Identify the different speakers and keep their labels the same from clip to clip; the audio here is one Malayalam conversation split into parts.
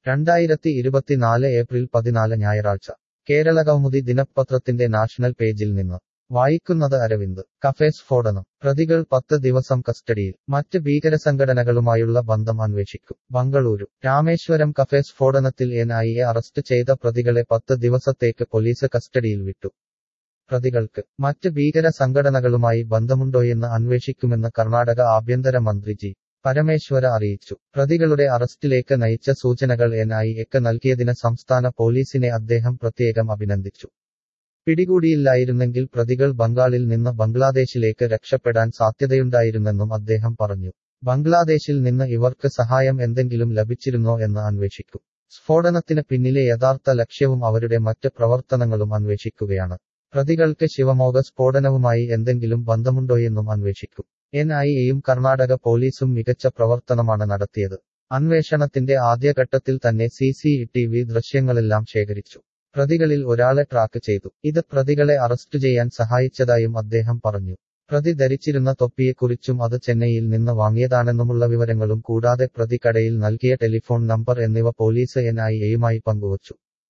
Speaker 1: രണ്ടായിരത്തി ഇരുപത്തിനാല് ഏപ്രിൽ പതിനാല് ഞായറാഴ്ച കേരള കൗമുദി ദിനപത്രത്തിന്റെ നാഷണൽ പേജിൽ നിന്ന് വായിക്കുന്നത് അരവിന്ദ് കഫേ സ്ഫോടനം പ്രതികൾ പത്ത് ദിവസം കസ്റ്റഡിയിൽ മറ്റ് ഭീകരസംഘടനകളുമായുള്ള ബന്ധം അന്വേഷിക്കും ബംഗളൂരു രാമേശ്വരം കഫേ സ്ഫോടനത്തിൽ എൻ ഐ എ അറസ്റ്റ് ചെയ്ത പ്രതികളെ പത്ത് ദിവസത്തേക്ക് പോലീസ് കസ്റ്റഡിയിൽ വിട്ടു പ്രതികൾക്ക് മറ്റ് ഭീകര സംഘടനകളുമായി ബന്ധമുണ്ടോയെന്ന് അന്വേഷിക്കുമെന്ന് കർണാടക ആഭ്യന്തര മന്ത്രി ജി പരമേശ്വര അറിയിച്ചു പ്രതികളുടെ അറസ്റ്റിലേക്ക് നയിച്ച സൂചനകൾ എൻ ഐ എക്ക് നൽകിയതിന് സംസ്ഥാന പോലീസിനെ അദ്ദേഹം പ്രത്യേകം അഭിനന്ദിച്ചു പിടികൂടിയില്ലായിരുന്നെങ്കിൽ പ്രതികൾ ബംഗാളിൽ നിന്ന് ബംഗ്ലാദേശിലേക്ക് രക്ഷപ്പെടാൻ സാധ്യതയുണ്ടായിരുന്നെന്നും അദ്ദേഹം പറഞ്ഞു ബംഗ്ലാദേശിൽ നിന്ന് ഇവർക്ക് സഹായം എന്തെങ്കിലും ലഭിച്ചിരുന്നോ എന്ന് അന്വേഷിക്കും സ്ഫോടനത്തിന് പിന്നിലെ യഥാർത്ഥ ലക്ഷ്യവും അവരുടെ മറ്റ് പ്രവർത്തനങ്ങളും അന്വേഷിക്കുകയാണ് പ്രതികൾക്ക് ശിവമോഗ സ്ഫോടനവുമായി എന്തെങ്കിലും ബന്ധമുണ്ടോയെന്നും അന്വേഷിക്കും എൻ ഐ എയും കർണാടക പോലീസും മികച്ച പ്രവർത്തനമാണ് നടത്തിയത് അന്വേഷണത്തിന്റെ ആദ്യഘട്ടത്തിൽ തന്നെ സി സി ടി വി ദൃശ്യങ്ങളെല്ലാം ശേഖരിച്ചു പ്രതികളിൽ ഒരാളെ ട്രാക്ക് ചെയ്തു ഇത് പ്രതികളെ അറസ്റ്റ് ചെയ്യാൻ സഹായിച്ചതായും അദ്ദേഹം പറഞ്ഞു പ്രതി ധരിച്ചിരുന്ന തൊപ്പിയെക്കുറിച്ചും അത് ചെന്നൈയിൽ നിന്ന് വാങ്ങിയതാണെന്നുമുള്ള വിവരങ്ങളും കൂടാതെ പ്രതി കടയിൽ നൽകിയ ടെലിഫോൺ നമ്പർ എന്നിവ പോലീസ് എൻ ഐ എയുമായി പങ്കുവച്ചു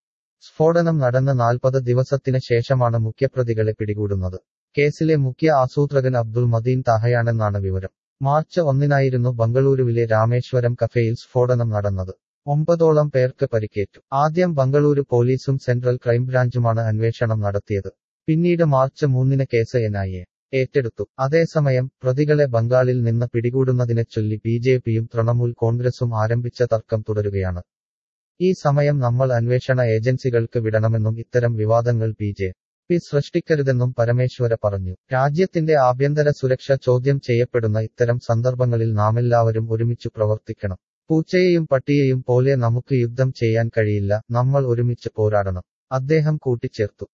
Speaker 1: സ്ഫോടനം നടന്ന നാൽപ്പത് ദിവസത്തിന് ശേഷമാണ് മുഖ്യപ്രതികളെ പിടികൂടുന്നത് കേസിലെ മുഖ്യ ആസൂത്രകൻ അബ്ദുൾ മദീൻ താഹയാണെന്നാണ് വിവരം മാർച്ച് ഒന്നിനായിരുന്നു ബംഗളൂരുവിലെ രാമേശ്വരം കഫേയിൽ സ്ഫോടനം നടന്നത് ഒമ്പതോളം പേർക്ക് പരിക്കേറ്റു ആദ്യം ബംഗളൂരു പോലീസും സെൻട്രൽ ക്രൈംബ്രാഞ്ചുമാണ് അന്വേഷണം നടത്തിയത് പിന്നീട് മാർച്ച് മൂന്നിന് കേസ് എൻ ഐ എ ഏറ്റെടുത്തു അതേസമയം പ്രതികളെ ബംഗാളിൽ നിന്ന് പിടികൂടുന്നതിനെ ചൊല്ലി ബി ജെ പിയും തൃണമൂൽ കോൺഗ്രസും ആരംഭിച്ച തർക്കം തുടരുകയാണ് ഈ സമയം നമ്മൾ അന്വേഷണ ഏജൻസികൾക്ക് വിടണമെന്നും ഇത്തരം വിവാദങ്ങൾ ബി ജെ പി സൃഷ്ടിക്കരുതെന്നും പരമേശ്വര പറഞ്ഞു രാജ്യത്തിന്റെ ആഭ്യന്തര സുരക്ഷ ചോദ്യം ചെയ്യപ്പെടുന്ന ഇത്തരം സന്ദർഭങ്ങളിൽ നാമെല്ലാവരും ഒരുമിച്ചു പ്രവർത്തിക്കണം പൂച്ചയെയും പട്ടിയെയും പോലെ നമുക്ക് യുദ്ധം ചെയ്യാൻ കഴിയില്ല നമ്മൾ ഒരുമിച്ച് പോരാടണം അദ്ദേഹം കൂട്ടിച്ചേർത്തു